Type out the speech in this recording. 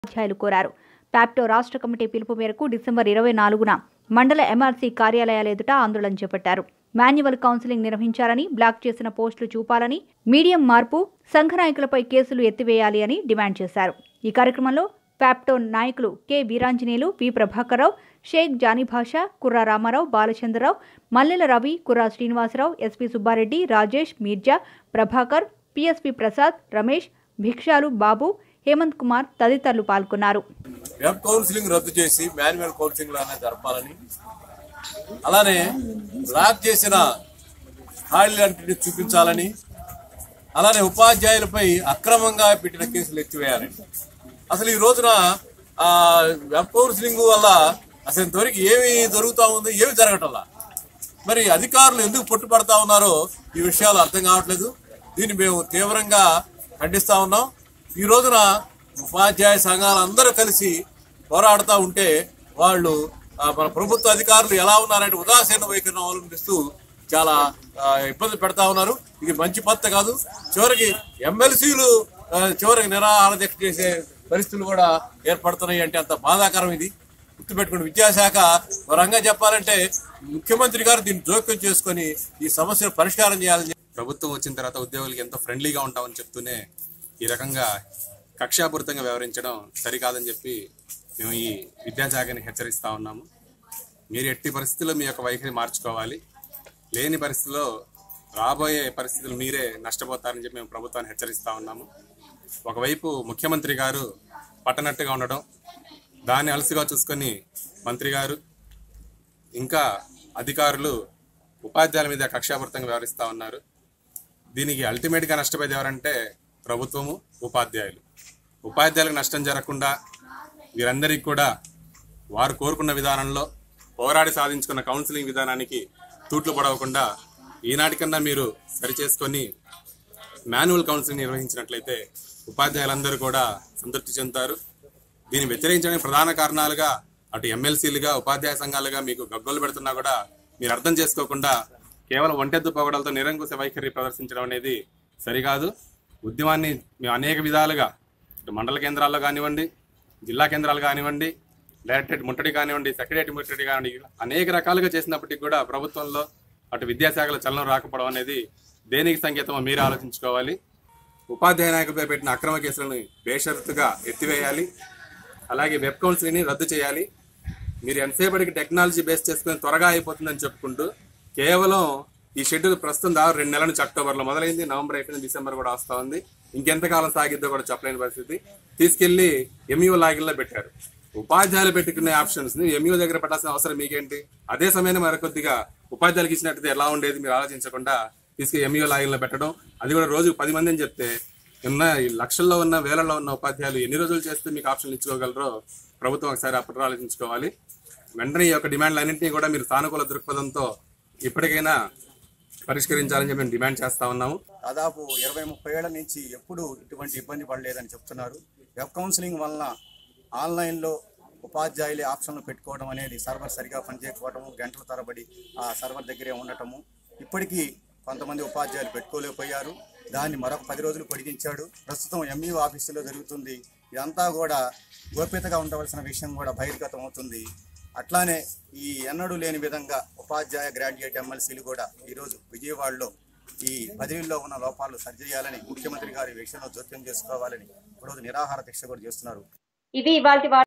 ఉపాధ్యాయులు కోరారు ప్యాప్టో రాష్ట్ర కమిటీ పిలుపు మేరకు డిసెంబర్ ఇరవై నాలుగున మండల ఎంఆర్సీ కార్యాలయాల ఎదుట ఆందోళన చేపట్టారు మాన్యువల్ కౌన్సిలింగ్ నిర్వహించాలని బ్లాక్ చేసిన పోస్టులు చూపాలని మీడియం మార్పు సంఘ నాయకులపై కేసులు ఎత్తివేయాలి అని డిమాండ్ చేశారు ఈ కార్యక్రమంలో ప్యాప్టో నాయకులు K Veeranjaneyulu P Prabhakararao Sheikh Janibhasha Kurra Ramarao Balachandrarao Mallela Ravi Kurra Srinivasarao SP Subbareddy Rajesh Mirza Prabhakar PSP Prasad Ramesh Bhikshalu Babu Hemanth Kumar తదితరులు పాల్గొన్నారు వెబ్ కౌన్సిలింగ్ రద్దు చేసి మాన్యువల్ కౌన్సిలింగ్ లానే జరపాలని అలానే బ్లాక్ చేసిన ఖాళీలన్నింటినీ చూపించాలని అలానే ఉపాధ్యాయులపై అక్రమంగా పెట్టిన కేసులు ఎత్తివేయాలని అసలు ఈ రోజున ఆ వెబ్ కౌన్సిలింగ్ వల్ల అసలు ఇంతవరకు ఏమి జరుగుతా ఉంది ఏమి జరగటంలా మరి అధికారులు ఎందుకు పట్టుపడతా ఉన్నారో ఈ విషయాలు అర్థం కావట్లేదు దీన్ని మేము తీవ్రంగా ఖండిస్తా ఉన్నాం ఈ రోజున ఉపాధ్యాయ సంఘాలు అందరూ కలిసి పోరాడుతూ ఉంటే వాళ్ళు ఆ, మన ప్రభుత్వ అధికారులు ఎలా ఉన్నారంటే ఉదాసీన వైఖరిని అవలంబిస్తూ చాలా ఆ, ఇబ్బంది పెడతా ఉన్నారు ఇది మంచి పద్ధతి కాదు చివరికి ఎమ్మెల్సీలు చివరికి నిరాహార దీక్ష చేసే పరిస్థితులు కూడా ఏర్పడుతున్నాయి అంటే అంత బాధాకరం ఇది గుర్తుపెట్టుకుని విద్యాశాఖ పరంగా చెప్పాలంటే ముఖ్యమంత్రి గారు దీన్ని జోక్యం చేసుకొని ఈ సమస్యను పరిష్కారం చేయాలని చెప్పి ప్రభుత్వం వచ్చిన తర్వాత ఉద్యోగులకి ఎంతో ఫ్రెండ్లీగా ఉంటామని చెప్తూనే ఈ రకంగా కక్షాపూరితంగా వ్యవహరించడం సరికాదని చెప్పి మేము ఈ విద్యాశాఖని హెచ్చరిస్తా ఉన్నాము మీరు ఎట్టి పరిస్థితుల్లో మీ యొక్క వైఖరి మార్చుకోవాలి లేని పరిస్థితిలో రాబోయే పరిస్థితులు మీరే నష్టపోతారని చెప్పి మేము ప్రభుత్వాన్ని హెచ్చరిస్తా ఉన్నాము ఒకవైపు ముఖ్యమంత్రి గారు పట్టనట్టుగా ఉండడం దాన్ని అలసిగా చూసుకొని మంత్రి గారు ఇంకా అధికారులు ఉపాధ్యాయుల మీద కక్షాపూరితంగా వ్యవహరిస్తూ ఉన్నారు దీనికి అల్టిమేట్గా నష్టపోయేది ఎవరంటే ప్రభుత్వము ఉపాధ్యాయులు ఉపాధ్యాయులకు నష్టం జరగకుండా వీరందరికీ కూడా వారు కోరుకున్న విధానంలో పోరాడి సాధించుకున్న కౌన్సిలింగ్ విధానానికి తూట్లు పడవకుండా ఈనాటికన్నా మీరు సరిచేసుకొని మాన్యువల్ కౌన్సిలింగ్ నిర్వహించినట్లయితే ఉపాధ్యాయులందరూ కూడా సంతృప్తి చెందుతారు దీన్ని వ్యతిరేకించడానికి ప్రధాన కారణాలుగా అటు ఎమ్మెల్సీలుగా ఉపాధ్యాయ సంఘాలుగా మీకు గగ్గోలు పెడుతున్నా కూడా మీరు అర్థం చేసుకోకుండా కేవలం ఒంటెద్దు పొగడలతో నిరంకుశ వైఖరి ప్రదర్శించడం అనేది సరికాదు ఉద్యమాన్ని మేము అనేక విధాలుగా ఇటు మండల కేంద్రాల్లో కానివ్వండి జిల్లా కేంద్రాలు కానివ్వండి డైరెక్టరేట్ ముట్టడి కానివ్వండి సెక్రటరీ ముట్టడి కానివ్వండి అనేక రకాలుగా చేసినప్పటికీ కూడా ప్రభుత్వంలో అటు విద్యాశాఖలో చలనం రాకపోవడం అనేది దేనికి సంకేతమో మీరు ఆలోచించుకోవాలి ఉపాధ్యాయ నాయకులపై పెట్టిన అక్రమ కేసులను బేషరతుగా ఎత్తివేయాలి అలాగే వెబ్ కౌన్సిలింగ్ని రద్దు చేయాలి మీరు ఎంతసేపటికి టెక్నాలజీ బేస్ చేసుకుని త్వరగా అయిపోతుందని చెప్పుకుంటూ కేవలం ఈ షెడ్యూల్ ప్రస్తుతం దాదాపు రెండు నెలల నుంచి అక్టోబర్లో మొదలైంది నవంబర్ అయిపోయింది డిసెంబర్ కూడా వస్తూ ఉంది ఇంకెంతకాలం సాగిద్దో కూడా చెప్పలేని పరిస్థితి తీసుకెళ్లి ఎంఈఓ లాగిన్లో పెట్టారు ఉపాధ్యాయులు పెట్టుకునే ఆప్షన్స్ ని ఎంఈఓ దగ్గర పెట్టాల్సిన అవసరం మీకేంటి అదే సమయాన్ని మరికొద్దిగా ఉపాధ్యాయులకు ఇచ్చినట్టయితే ఎలా ఉండేది మీరు ఆలోచించకుండా తీసుకెళ్లి ఎంఈఓ లాగిన్లో పెట్టడం అది కూడా రోజుకు పది మంది అని చెప్తే ఉన్న ఈ లక్షల్లో ఉన్న వేలల్లో ఉన్న ఉపాధ్యాయులు ఎన్ని రోజులు చేస్తే మీకు ఆప్షన్లు ఇచ్చుకోగలరో ప్రభుత్వం ఒకసారి అప్పట్లో ఆలోచించుకోవాలి వెంటనే ఈ యొక్క డిమాండ్లన్నింటినీ కూడా మీరు సానుకూల దృక్పథంతో ఇప్పటికైనా పరిష్కరించాలని చెప్పి మేము డిమాండ్ చేస్తా ఉన్నాము దాదాపు ఇరవై ముప్పై ఏళ్ల నుంచి ఎప్పుడు ఇటువంటి ఇబ్బంది పడలేదని చెప్తున్నారు వెబ్ కౌన్సిలింగ్ వలన ఆన్లైన్లో ఉపాధ్యాయులే ఆప్షన్లు పెట్టుకోవడం అనేది సర్వర్ సరిగా పనిచేయకపోవడము గంటల తరబడి ఆ సర్వర్ దగ్గరే ఉండటము ఇప్పటికీ కొంతమంది ఉపాధ్యాయులు పెట్టుకోలేకపోయారు దాన్ని మరొక పది రోజులు పొడిగించాడు ప్రస్తుతం ఎంఈఓ ఆఫీసులో జరుగుతుంది ఇదంతా కూడా గోప్యతగా ఉండవలసిన విషయం కూడా బహిర్గతం అవుతుంది అట్లానే ఈ ఎన్నడూ లేని విధంగా ఉపాధ్యాయ గ్రాడ్యుయేట్ ఎమ్మెల్సీలు కూడా ఈరోజు విజయవాడలో ఈ బదిలీల్లో ఉన్న లోపాలు సరిచేయాలని ముఖ్యమంత్రి గారి విషయంలో జోక్యం చేసుకోవాలని ఈరోజు నిరాహార దీక్ష కూడా చేస్తున్నారు ఇవి ఇవాళ